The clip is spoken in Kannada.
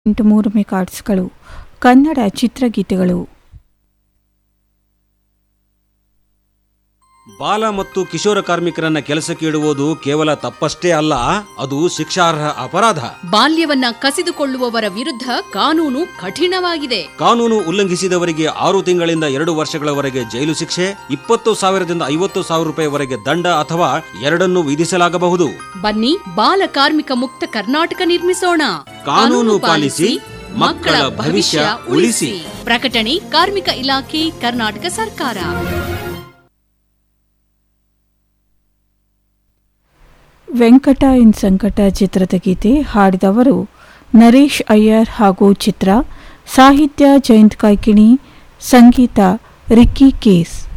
ಎಂಟು ಮೂರು ಮೆಗಾಟ್ಸ್ಗಳು ಕನ್ನಡ ಚಿತ್ರಗೀತೆಗಳು ಬಾಲ ಮತ್ತು ಕಿಶೋರ ಕಾರ್ಮಿಕರನ್ನ ಕೆಲಸಕ್ಕೆ ಇಡುವುದು ಕೇವಲ ತಪ್ಪಷ್ಟೇ ಅಲ್ಲ ಅದು ಶಿಕ್ಷಾರ್ಹ ಅಪರಾಧ ಬಾಲ್ಯವನ್ನ ಕಸಿದುಕೊಳ್ಳುವವರ ವಿರುದ್ಧ ಕಾನೂನು ಕಠಿಣವಾಗಿದೆ ಕಾನೂನು ಉಲ್ಲಂಘಿಸಿದವರಿಗೆ ಆರು ತಿಂಗಳಿಂದ ಎರಡು ವರ್ಷಗಳವರೆಗೆ ಜೈಲು ಶಿಕ್ಷೆ ಇಪ್ಪತ್ತು ಸಾವಿರದಿಂದ ಐವತ್ತು ಸಾವಿರ ರೂಪಾಯಿವರೆಗೆ ದಂಡ ಅಥವಾ ಎರಡನ್ನೂ ವಿಧಿಸಲಾಗಬಹುದು ಬನ್ನಿ ಬಾಲ ಕಾರ್ಮಿಕ ಮುಕ್ತ ಕರ್ನಾಟಕ ನಿರ್ಮಿಸೋಣ ಕಾನೂನು ಪಾಲಿಸಿ ಮಕ್ಕಳ ಭವಿಷ್ಯ ಉಳಿಸಿ ಪ್ರಕಟಣೆ ಕಾರ್ಮಿಕ ಇಲಾಖೆ ಕರ್ನಾಟಕ ಸರ್ಕಾರ ವೆಂಕಟ ಇನ್ ಸಂಕಟ ಚಿತ್ರದ ಗೀತೆ ಹಾಡಿದವರು ನರೇಶ್ ಅಯ್ಯರ್ ಹಾಗೂ ಚಿತ್ರ ಸಾಹಿತ್ಯ ಜಯಂತ್ ಕಾಯ್ಕಿಣಿ ಸಂಗೀತ ರಿಕ್ಕಿ ಕೇಸ್